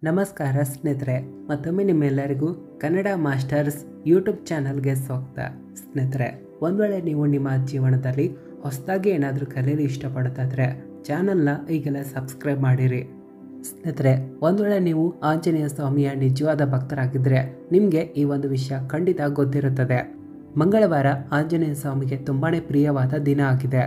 ನಮಸ್ಕಾರ ಸ್ನೇಹಿತರೆ ಮತ್ತೊಮ್ಮೆ ನಿಮ್ಮೆಲ್ಲರಿಗೂ ಕನ್ನಡ ಮಾಸ್ಟರ್ಸ್ ಯೂಟ್ಯೂಬ್ ಚಾನಲ್ಗೆ ಸ್ವಾಗತ ಸ್ನೇಹಿತರೆ ಒಂದು ವೇಳೆ ನೀವು ನಿಮ್ಮ ಜೀವನದಲ್ಲಿ ಹೊಸದಾಗಿ ಏನಾದರೂ ಕಲಿಯಲು ಇಷ್ಟಪಡುತ್ತಾದ್ರೆ ಚಾನಲ್ನ ಈಗಲೇ ಸಬ್ಸ್ಕ್ರೈಬ್ ಮಾಡಿರಿ ಸ್ನೇಹಿತರೆ ಒಂದು ವೇಳೆ ನೀವು ಆಂಜನೇಯ ಸ್ವಾಮಿಯ ನಿಜವಾದ ಭಕ್ತರಾಗಿದ್ದರೆ ನಿಮಗೆ ಈ ಒಂದು ವಿಷಯ ಖಂಡಿತ ಗೊತ್ತಿರುತ್ತದೆ ಮಂಗಳವಾರ ಆಂಜನೇಯ ಸ್ವಾಮಿಗೆ ತುಂಬಾ ಪ್ರಿಯವಾದ ದಿನ ಆಗಿದೆ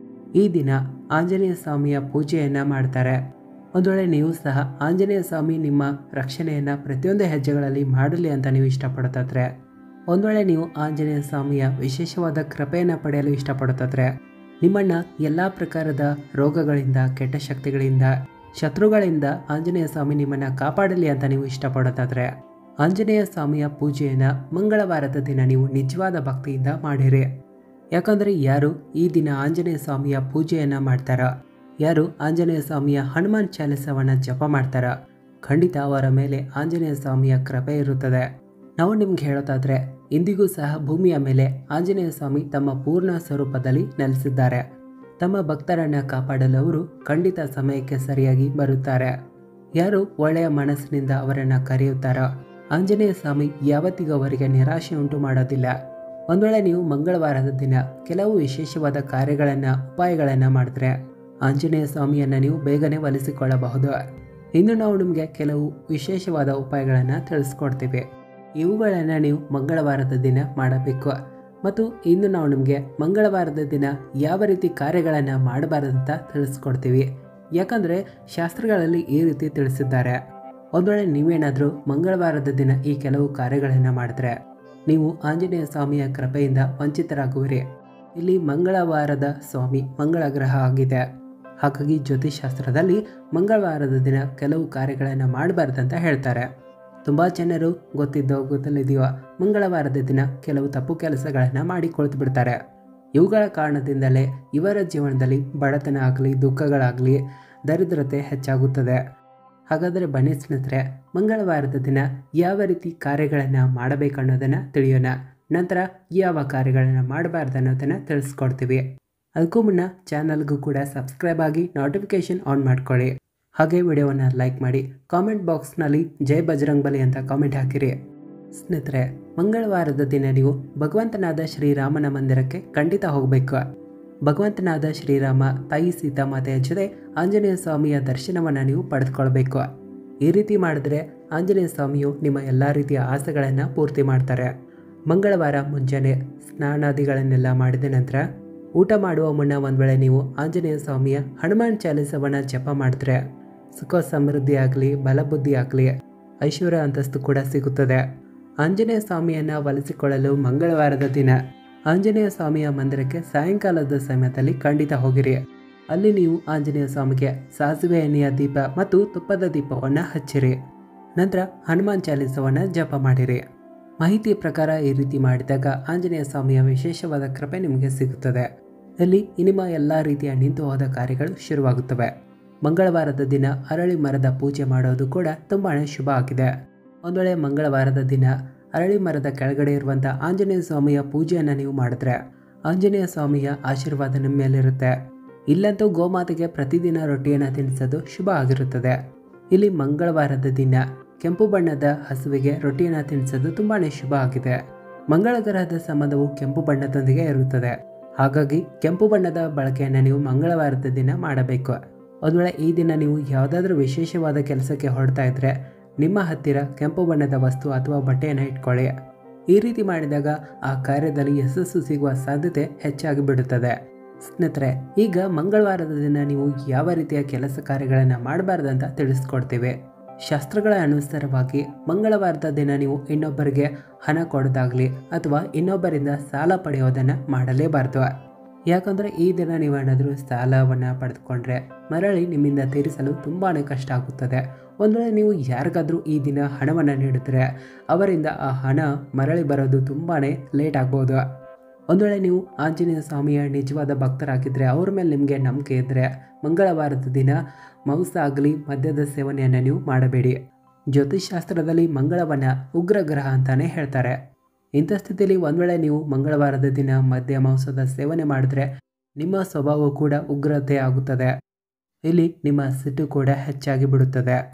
ಈ ದಿನ ಆಂಜನೇಯ ಸ್ವಾಮಿಯ ಪೂಜೆಯನ್ನು ಮಾಡ್ತಾರೆ ಒಂದು ವೇಳೆ ನೀವು ಸಹ ಆಂಜನೇಯ ಸ್ವಾಮಿ ನಿಮ್ಮ ರಕ್ಷಣೆಯನ್ನು ಪ್ರತಿಯೊಂದು ಹೆಜ್ಜೆಗಳಲ್ಲಿ ಮಾಡಲಿ ಅಂತ ನೀವು ಇಷ್ಟಪಡುತ್ತಾದ್ರೆ ಒಂದು ವೇಳೆ ನೀವು ಆಂಜನೇಯ ಸ್ವಾಮಿಯ ವಿಶೇಷವಾದ ಕೃಪೆಯನ್ನು ಪಡೆಯಲು ಇಷ್ಟಪಡುತ್ತಾದ್ರೆ ನಿಮ್ಮನ್ನು ಎಲ್ಲ ಪ್ರಕಾರದ ರೋಗಗಳಿಂದ ಕೆಟ್ಟ ಶಕ್ತಿಗಳಿಂದ ಶತ್ರುಗಳಿಂದ ಆಂಜನೇಯ ಸ್ವಾಮಿ ನಿಮ್ಮನ್ನು ಕಾಪಾಡಲಿ ಅಂತ ನೀವು ಇಷ್ಟಪಡುತ್ತಾದ್ರೆ ಆಂಜನೇಯ ಸ್ವಾಮಿಯ ಪೂಜೆಯನ್ನು ಮಂಗಳವಾರದ ದಿನ ನೀವು ನಿಜವಾದ ಭಕ್ತಿಯಿಂದ ಮಾಡಿರಿ ಯಾಕಂದರೆ ಯಾರು ಈ ದಿನ ಆಂಜನೇಯ ಸ್ವಾಮಿಯ ಪೂಜೆಯನ್ನು ಮಾಡ್ತಾರೋ ಯಾರು ಆಂಜನೇಯ ಸ್ವಾಮಿಯ ಹನುಮಾನ್ ಚಾಲಿಸವನ್ನು ಜಪ ಮಾಡ್ತಾರ ಖಂಡಿತ ಅವರ ಮೇಲೆ ಆಂಜನೇಯ ಸ್ವಾಮಿಯ ಕೃಪೆ ಇರುತ್ತದೆ ನಾವು ನಿಮ್ಗೆ ಹೇಳೋದಾದ್ರೆ ಇಂದಿಗೂ ಸಹ ಭೂಮಿಯ ಮೇಲೆ ಆಂಜನೇಯ ಸ್ವಾಮಿ ತಮ್ಮ ಪೂರ್ಣ ಸ್ವರೂಪದಲ್ಲಿ ನೆಲೆಸಿದ್ದಾರೆ ತಮ್ಮ ಭಕ್ತರನ್ನ ಕಾಪಾಡಲು ಅವರು ಖಂಡಿತ ಸಮಯಕ್ಕೆ ಸರಿಯಾಗಿ ಬರುತ್ತಾರೆ ಯಾರು ಒಳ್ಳೆಯ ಮನಸ್ಸಿನಿಂದ ಅವರನ್ನು ಕರೆಯುತ್ತಾರೋ ಆಂಜನೇಯ ಸ್ವಾಮಿ ಯಾವತ್ತಿಗೂ ಅವರಿಗೆ ನಿರಾಶೆ ಉಂಟು ಮಾಡೋದಿಲ್ಲ ಒಂದು ವೇಳೆ ನೀವು ಮಂಗಳವಾರದ ದಿನ ಕೆಲವು ವಿಶೇಷವಾದ ಕಾರ್ಯಗಳನ್ನು ಉಪಾಯಗಳನ್ನು ಮಾಡಿದ್ರೆ ಆಂಜನೇಯ ಸ್ವಾಮಿಯನ್ನು ನೀವು ಬೇಗನೆ ಒಲಿಸಿಕೊಳ್ಳಬಹುದು ಇನ್ನು ನಾವು ನಿಮಗೆ ಕೆಲವು ವಿಶೇಷವಾದ ಉಪಾಯಗಳನ್ನು ತಿಳಿಸ್ಕೊಡ್ತೀವಿ ಇವುಗಳನ್ನು ನೀವು ಮಂಗಳವಾರದ ದಿನ ಮಾಡಬೇಕು ಮತ್ತು ಇನ್ನು ನಾವು ನಿಮಗೆ ಮಂಗಳವಾರದ ದಿನ ಯಾವ ರೀತಿ ಕಾರ್ಯಗಳನ್ನು ಮಾಡಬಾರದಂತ ತಿಳಿಸ್ಕೊಡ್ತೀವಿ ಯಾಕಂದರೆ ಶಾಸ್ತ್ರಗಳಲ್ಲಿ ಈ ರೀತಿ ತಿಳಿಸಿದ್ದಾರೆ ಒಂದು ವೇಳೆ ನೀವೇನಾದರೂ ಮಂಗಳವಾರದ ದಿನ ಈ ಕೆಲವು ಕಾರ್ಯಗಳನ್ನು ಮಾಡಿದ್ರೆ ನೀವು ಆಂಜನೇಯ ಸ್ವಾಮಿಯ ಕೃಪೆಯಿಂದ ವಂಚಿತರಾಗುವಿರಿ ಇಲ್ಲಿ ಮಂಗಳವಾರದ ಸ್ವಾಮಿ ಮಂಗಳ ಗ್ರಹ ಆಗಿದೆ ಹಾಗಾಗಿ ಜ್ಯೋತಿಷಾಸ್ತ್ರದಲ್ಲಿ ಮಂಗಳವಾರದ ದಿನ ಕೆಲವು ಕಾರ್ಯಗಳನ್ನು ಮಾಡಬಾರ್ದಂತ ಹೇಳ್ತಾರೆ ತುಂಬ ಜನರು ಗೊತ್ತಿದ್ದೋ ಗೊತ್ತಲಿದೆಯೋ ಮಂಗಳವಾರದ ದಿನ ಕೆಲವು ತಪ್ಪು ಕೆಲಸಗಳನ್ನು ಮಾಡಿ ಕೊಳ್ತು ಬಿಡ್ತಾರೆ ಇವುಗಳ ಕಾರಣದಿಂದಲೇ ಇವರ ಜೀವನದಲ್ಲಿ ಬಡತನ ಆಗಲಿ ದುಃಖಗಳಾಗಲಿ ದರಿದ್ರತೆ ಹೆಚ್ಚಾಗುತ್ತದೆ ಹಾಗಾದರೆ ಬನ್ನಿ ಸ್ನೇಹಿತರೆ ಮಂಗಳವಾರದ ದಿನ ಯಾವ ರೀತಿ ಕಾರ್ಯಗಳನ್ನು ಮಾಡಬೇಕನ್ನೋದನ್ನು ತಿಳಿಯೋಣ ನಂತರ ಯಾವ ಕಾರ್ಯಗಳನ್ನು ಮಾಡಬಾರ್ದು ಅನ್ನೋದನ್ನು ತಿಳಿಸ್ಕೊಡ್ತೀವಿ ಅದಕ್ಕೂ ಮುನ್ನ ಚಾನಲ್ಗೂ ಕೂಡ ಸಬ್ಸ್ಕ್ರೈಬ್ ಆಗಿ ನೋಟಿಫಿಕೇಶನ್ ಆನ್ ಮಾಡ್ಕೊಳ್ಳಿ ಹಾಗೆ ವಿಡಿಯೋವನ್ನು ಲೈಕ್ ಮಾಡಿ ಕಾಮೆಂಟ್ ಬಾಕ್ಸ್ನಲ್ಲಿ ಜೈ ಬಜರಂಗ್ ಬಲಿ ಅಂತ ಕಾಮೆಂಟ್ ಹಾಕಿರಿ ಸ್ನೇಹಿತರೆ ಮಂಗಳವಾರದ ದಿನ ನೀವು ಭಗವಂತನಾದ ಶ್ರೀರಾಮನ ಮಂದಿರಕ್ಕೆ ಖಂಡಿತ ಹೋಗಬೇಕು ಭಗವಂತನಾದ ಶ್ರೀರಾಮ ತಾಯಿ ಸೀತಾಮಾತೆಯ ಜೊತೆ ಆಂಜನೇಯ ಸ್ವಾಮಿಯ ದರ್ಶನವನ್ನು ನೀವು ಪಡೆದುಕೊಳ್ಬೇಕು ಈ ರೀತಿ ಮಾಡಿದ್ರೆ ಆಂಜನೇಯ ಸ್ವಾಮಿಯು ನಿಮ್ಮ ಎಲ್ಲ ರೀತಿಯ ಆಸೆಗಳನ್ನು ಪೂರ್ತಿ ಮಾಡ್ತಾರೆ ಮಂಗಳವಾರ ಮುಂಜಾನೆ ಸ್ನಾನಾದಿಗಳನ್ನೆಲ್ಲ ಮಾಡಿದ ನಂತರ ಊಟ ಮಾಡುವ ಮುನ್ನ ಒಂದು ವೇಳೆ ನೀವು ಆಂಜನೇಯ ಸ್ವಾಮಿಯ ಹನುಮಾನ್ ಚಾಲಿಸವನ್ನು ಜಪ ಮಾಡಿದ್ರೆ ಸುಖ ಸಮೃದ್ಧಿ ಆಗಲಿ ಬಲಬುದ್ಧಿ ಆಗಲಿ ಐಶ್ವರ್ಯ ಅಂತಸ್ತು ಕೂಡ ಸಿಗುತ್ತದೆ ಆಂಜನೇಯ ಸ್ವಾಮಿಯನ್ನು ಒಲಿಸಿಕೊಳ್ಳಲು ಮಂಗಳವಾರದ ದಿನ ಆಂಜನೇಯ ಸ್ವಾಮಿಯ ಮಂದಿರಕ್ಕೆ ಸಾಯಂಕಾಲದ ಸಮಯದಲ್ಲಿ ಖಂಡಿತ ಹೋಗಿರಿ ಅಲ್ಲಿ ನೀವು ಆಂಜನೇಯ ಸ್ವಾಮಿಗೆ ಸಾಸಿವೆ ಎಣ್ಣೆಯ ದೀಪ ಮತ್ತು ತುಪ್ಪದ ದೀಪವನ್ನು ಹಚ್ಚಿರಿ ನಂತರ ಹನುಮಾನ್ ಚಾಲಿಸವನ್ನು ಜಪ ಮಾಡಿರಿ ಮಾಹಿತಿ ಪ್ರಕಾರ ಈ ರೀತಿ ಮಾಡಿದಾಗ ಆಂಜನೇಯ ಸ್ವಾಮಿಯ ವಿಶೇಷವಾದ ಕೃಪೆ ನಿಮಗೆ ಸಿಗುತ್ತದೆ ಇಲ್ಲಿ ನಿಮ್ಮ ಎಲ್ಲ ರೀತಿಯ ನಿಂತು ಹೋದ ಕಾರ್ಯಗಳು ಶುರುವಾಗುತ್ತವೆ ಮಂಗಳವಾರದ ದಿನ ಅರಳಿ ಮರದ ಪೂಜೆ ಮಾಡೋದು ಕೂಡ ತುಂಬಾ ಶುಭ ಆಗಿದೆ ಒಂದು ವೇಳೆ ಮಂಗಳವಾರದ ದಿನ ಅರಳಿ ಮರದ ಕೆಳಗಡೆ ಇರುವಂಥ ಆಂಜನೇಯ ಸ್ವಾಮಿಯ ಪೂಜೆಯನ್ನು ನೀವು ಮಾಡಿದ್ರೆ ಆಂಜನೇಯ ಸ್ವಾಮಿಯ ಆಶೀರ್ವಾದ ನಿಮ್ಮ ಮೇಲಿರುತ್ತೆ ಇಲ್ಲಂತೂ ಗೋಮಾತೆಗೆ ಪ್ರತಿದಿನ ರೊಟ್ಟಿಯನ್ನು ತಿನ್ನಿಸೋದು ಶುಭ ಆಗಿರುತ್ತದೆ ಇಲ್ಲಿ ಮಂಗಳವಾರದ ದಿನ ಕೆಂಪು ಬಣ್ಣದ ಹಸುವಿಗೆ ರೊಟ್ಟಿಯನ್ನು ತಿನ್ನಿಸೋದು ತುಂಬಾ ಶುಭ ಆಗಿದೆ ಮಂಗಳ ಗ್ರಹದ ಸಂಬಂಧವು ಕೆಂಪು ಬಣ್ಣದೊಂದಿಗೆ ಇರುತ್ತದೆ ಹಾಗಾಗಿ ಕೆಂಪು ಬಣ್ಣದ ಬಳಕೆಯನ್ನು ನೀವು ಮಂಗಳವಾರದ ದಿನ ಮಾಡಬೇಕು ಒಂದು ವೇಳೆ ಈ ದಿನ ನೀವು ಯಾವುದಾದ್ರೂ ವಿಶೇಷವಾದ ಕೆಲಸಕ್ಕೆ ಹೊರಡ್ತಾ ಇದ್ರೆ ನಿಮ್ಮ ಹತ್ತಿರ ಕೆಂಪು ಬಣ್ಣದ ವಸ್ತು ಅಥವಾ ಬಟ್ಟೆಯನ್ನು ಇಟ್ಕೊಳ್ಳಿ ಈ ರೀತಿ ಮಾಡಿದಾಗ ಆ ಕಾರ್ಯದಲ್ಲಿ ಯಶಸ್ಸು ಸಿಗುವ ಸಾಧ್ಯತೆ ಹೆಚ್ಚಾಗಿ ಬಿಡುತ್ತದೆ ಸ್ನೇಹಿತರೆ ಈಗ ಮಂಗಳವಾರದ ದಿನ ನೀವು ಯಾವ ರೀತಿಯ ಕೆಲಸ ಕಾರ್ಯಗಳನ್ನು ಮಾಡಬಾರ್ದಂತ ತಿಳಿಸ್ಕೊಡ್ತೀವಿ ಶಾಸ್ತ್ರಗಳ ಅನುಸಾರವಾಗಿ ಮಂಗಳವಾರದ ದಿನ ನೀವು ಇನ್ನೊಬ್ಬರಿಗೆ ಹಣ ಕೊಡೋದಾಗಲಿ ಅಥವಾ ಇನ್ನೊಬ್ಬರಿಂದ ಸಾಲ ಪಡೆಯೋದನ್ನು ಮಾಡಲೇಬಾರ್ದು ಯಾಕಂದರೆ ಈ ದಿನ ನೀವೇನಾದರೂ ಸಾಲವನ್ನು ಪಡೆದುಕೊಂಡ್ರೆ ಮರಳಿ ನಿಮ್ಮಿಂದ ತೀರಿಸಲು ತುಂಬಾ ಕಷ್ಟ ಆಗುತ್ತದೆ ಒಂದು ವೇಳೆ ನೀವು ಯಾರಿಗಾದರೂ ಈ ದಿನ ಹಣವನ್ನು ನೀಡಿದ್ರೆ ಅವರಿಂದ ಆ ಹಣ ಮರಳಿ ಬರೋದು ತುಂಬಾ ಲೇಟ್ ಆಗ್ಬೋದು ಒಂದು ವೇಳೆ ನೀವು ಆಂಜನೇಯ ಸ್ವಾಮಿಯ ನಿಜವಾದ ಭಕ್ತರಾಗಿದ್ದರೆ ಅವ್ರ ಮೇಲೆ ನಿಮಗೆ ನಂಬಿಕೆ ಇದ್ದರೆ ಮಂಗಳವಾರದ ದಿನ ಮಾಂಸ ಆಗಲಿ ಮದ್ಯದ ಸೇವನೆಯನ್ನು ನೀವು ಮಾಡಬೇಡಿ ಜ್ಯೋತಿಷಾಸ್ತ್ರದಲ್ಲಿ ಮಂಗಳವನ್ನ ಉಗ್ರ ಗ್ರಹ ಅಂತಾನೆ ಹೇಳ್ತಾರೆ ಇಂಥ ಸ್ಥಿತಿಯಲ್ಲಿ ಒಂದು ವೇಳೆ ನೀವು ಮಂಗಳವಾರದ ದಿನ ಮದ್ಯ ಮಾಂಸದ ಸೇವನೆ ಮಾಡಿದ್ರೆ ನಿಮ್ಮ ಸ್ವಭಾವ ಕೂಡ ಉಗ್ರತೆ ಆಗುತ್ತದೆ ಇಲ್ಲಿ ನಿಮ್ಮ ಸಿಟ್ಟು ಕೂಡ ಹೆಚ್ಚಾಗಿ ಬಿಡುತ್ತದೆ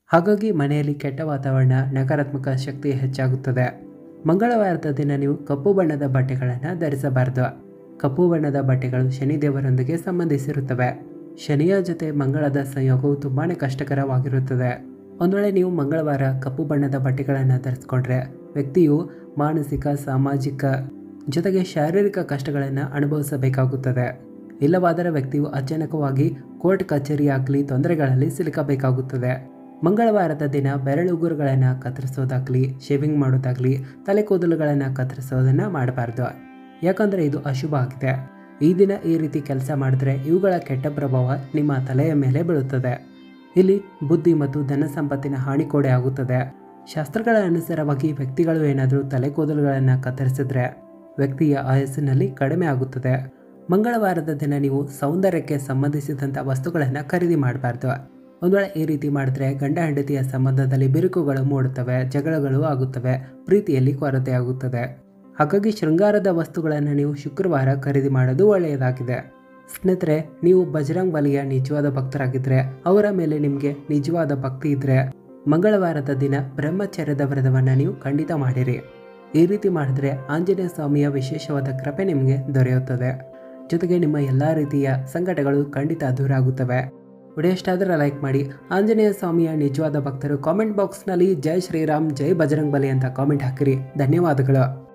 ಹಾಗಾಗಿ ಮನೆಯಲ್ಲಿ ಕೆಟ್ಟ ವಾತಾವರಣ ನಕಾರಾತ್ಮಕ ಶಕ್ತಿ ಹೆಚ್ಚಾಗುತ್ತದೆ ಮಂಗಳವಾರದ ದಿನ ನೀವು ಕಪ್ಪು ಬಣ್ಣದ ಬಟ್ಟೆಗಳನ್ನು ಧರಿಸಬಾರದು ಕಪ್ಪು ಬಣ್ಣದ ಬಟ್ಟೆಗಳು ಶನಿದೇವರೊಂದಿಗೆ ಸಂಬಂಧಿಸಿರುತ್ತವೆ ಶನಿಯ ಜೊತೆ ಮಂಗಳದ ಸಂಯೋಗವು ತುಂಬಾ ಕಷ್ಟಕರವಾಗಿರುತ್ತದೆ ಒಂದು ವೇಳೆ ನೀವು ಮಂಗಳವಾರ ಕಪ್ಪು ಬಣ್ಣದ ಬಟ್ಟೆಗಳನ್ನು ಧರಿಸ್ಕೊಂಡ್ರೆ ವ್ಯಕ್ತಿಯು ಮಾನಸಿಕ ಸಾಮಾಜಿಕ ಜೊತೆಗೆ ಶಾರೀರಿಕ ಕಷ್ಟಗಳನ್ನು ಅನುಭವಿಸಬೇಕಾಗುತ್ತದೆ ಇಲ್ಲವಾದರೆ ವ್ಯಕ್ತಿಯು ಅಚಾನಕವಾಗಿ ಕೋರ್ಟ್ ಕಚೇರಿ ಆಗಲಿ ತೊಂದರೆಗಳಲ್ಲಿ ಸಿಲುಕಬೇಕಾಗುತ್ತದೆ ಮಂಗಳವಾರದ ದಿನ ಬೆರಳುಗುರುಗಳನ್ನು ಕತ್ತರಿಸೋದಾಗಲಿ ಶೇವಿಂಗ್ ಮಾಡೋದಾಗಲಿ ತಲೆ ಕೂದಲುಗಳನ್ನು ಕತ್ತರಿಸೋದನ್ನು ಮಾಡಬಾರ್ದು ಯಾಕಂದರೆ ಇದು ಅಶುಭ ಆಗಿದೆ ಈ ದಿನ ಈ ರೀತಿ ಕೆಲಸ ಮಾಡಿದ್ರೆ ಇವುಗಳ ಕೆಟ್ಟ ಪ್ರಭಾವ ನಿಮ್ಮ ತಲೆಯ ಮೇಲೆ ಬೀಳುತ್ತದೆ ಇಲ್ಲಿ ಬುದ್ಧಿ ಮತ್ತು ಧನ ಸಂಪತ್ತಿನ ಹಾನಿ ಕೂಡ ಆಗುತ್ತದೆ ಶಾಸ್ತ್ರಗಳ ಅನುಸಾರವಾಗಿ ವ್ಯಕ್ತಿಗಳು ಏನಾದರೂ ತಲೆ ಕೂದಲುಗಳನ್ನು ಕತ್ತರಿಸಿದ್ರೆ ವ್ಯಕ್ತಿಯ ಆಯಸ್ಸಿನಲ್ಲಿ ಕಡಿಮೆ ಆಗುತ್ತದೆ ಮಂಗಳವಾರದ ದಿನ ನೀವು ಸೌಂದರ್ಯಕ್ಕೆ ಸಂಬಂಧಿಸಿದಂಥ ವಸ್ತುಗಳನ್ನು ಖರೀದಿ ಮಾಡಬಾರ್ದು ಒಂದು ವೇಳೆ ಈ ರೀತಿ ಮಾಡಿದ್ರೆ ಗಂಡ ಹೆಂಡತಿಯ ಸಂಬಂಧದಲ್ಲಿ ಬಿರುಕುಗಳು ಮೂಡುತ್ತವೆ ಜಗಳಗಳು ಆಗುತ್ತವೆ ಪ್ರೀತಿಯಲ್ಲಿ ಕೊರತೆ ಆಗುತ್ತದೆ ಹಾಗಾಗಿ ಶೃಂಗಾರದ ವಸ್ತುಗಳನ್ನು ನೀವು ಶುಕ್ರವಾರ ಖರೀದಿ ಮಾಡೋದು ಒಳ್ಳೆಯದಾಗಿದೆ ಸ್ನೇಹಿತರೆ ನೀವು ಬಜರಂಗ್ ಬಲಿಯ ನಿಜವಾದ ಭಕ್ತರಾಗಿದ್ದರೆ ಅವರ ಮೇಲೆ ನಿಮಗೆ ನಿಜವಾದ ಭಕ್ತಿ ಇದ್ದರೆ ಮಂಗಳವಾರದ ದಿನ ಬ್ರಹ್ಮಚರ್ಯದ ವ್ರತವನ್ನು ನೀವು ಖಂಡಿತ ಮಾಡಿರಿ ಈ ರೀತಿ ಮಾಡಿದ್ರೆ ಆಂಜನೇಯ ಸ್ವಾಮಿಯ ವಿಶೇಷವಾದ ಕೃಪೆ ನಿಮಗೆ ದೊರೆಯುತ್ತದೆ ಜೊತೆಗೆ ನಿಮ್ಮ ಎಲ್ಲ ರೀತಿಯ ಸಂಕಟಗಳು ಖಂಡಿತ ದೂರ ಆಗುತ್ತವೆ ವಿಡಿಯೋ ಇಷ್ಟ ಆದರೆ ಲೈಕ್ ಮಾಡಿ ಆಂಜನೇಯ ಸ್ವಾಮಿಯ ನಿಜವಾದ ಭಕ್ತರು ಕಾಮೆಂಟ್ ಬಾಕ್ಸ್ನಲ್ಲಿ ಜೈ ಶ್ರೀರಾಮ್ ಜೈ ಬಜರಂಗ್ ಬಲಿ ಅಂತ ಕಾಮೆಂಟ್ ಹಾಕಿರಿ ಧನ್ಯವಾದಗಳು